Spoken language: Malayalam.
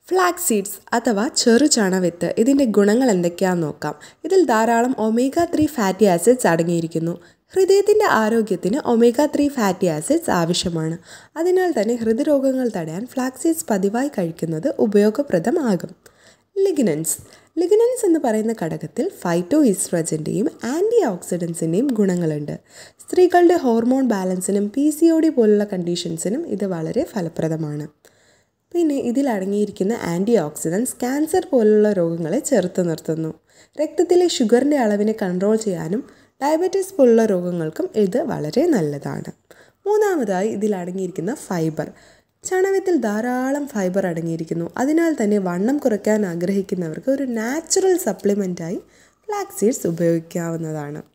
ഫ്ലാക്സ് സീഡ്സ് അഥവാ ചെറു ചണവിത്ത് ഇതിൻ്റെ ഗുണങ്ങൾ എന്തൊക്കെയാണെന്ന് നോക്കാം ഇതിൽ ധാരാളം ഒമേഗ ത്രീ ഫാറ്റി ആസിഡ്സ് അടങ്ങിയിരിക്കുന്നു ഹൃദയത്തിൻ്റെ ആരോഗ്യത്തിന് ഒമേഗ ത്രീ ഫാറ്റി ആസിഡ്സ് ആവശ്യമാണ് അതിനാൽ തന്നെ ഹൃദ്രോഗങ്ങൾ തടയാൻ ഫ്ലാക്സ് സീഡ്സ് പതിവായി കഴിക്കുന്നത് ഉപയോഗപ്രദമാകും ലിഗ്നൻസ് ലിഗ്നൻസ് എന്ന് പറയുന്ന ഘടകത്തിൽ ഫൈറ്റോ ഈസ്ട്രജൻ്റെയും ആൻറ്റി ഓക്സിഡൻസിൻ്റെയും ഗുണങ്ങളുണ്ട് സ്ത്രീകളുടെ ഹോർമോൺ ബാലൻസിനും പി സി ഒ ഡി പോലുള്ള കണ്ടീഷൻസിനും ഇത് വളരെ ഫലപ്രദമാണ് പിന്നെ ഇതിൽ അടങ്ങിയിരിക്കുന്ന ആൻറ്റി ഓക്സിഡൻസ് ക്യാൻസർ പോലുള്ള രോഗങ്ങളെ ചെറുത്തു നിർത്തുന്നു രക്തത്തിലെ ഷുഗറിൻ്റെ അളവിനെ കൺട്രോൾ ചെയ്യാനും ഡയബറ്റീസ് പോലുള്ള രോഗങ്ങൾക്കും ഇത് വളരെ നല്ലതാണ് മൂന്നാമതായി ഇതിൽ അടങ്ങിയിരിക്കുന്ന ഫൈബർ ചണവത്തിൽ ധാരാളം ഫൈബർ അടങ്ങിയിരിക്കുന്നു അതിനാൽ തന്നെ വണ്ണം കുറയ്ക്കാൻ ആഗ്രഹിക്കുന്നവർക്ക് ഒരു നാച്ചുറൽ സപ്ലിമെൻറ്റായി ഫ്ലാക്സ് സീഡ്സ് ഉപയോഗിക്കാവുന്നതാണ്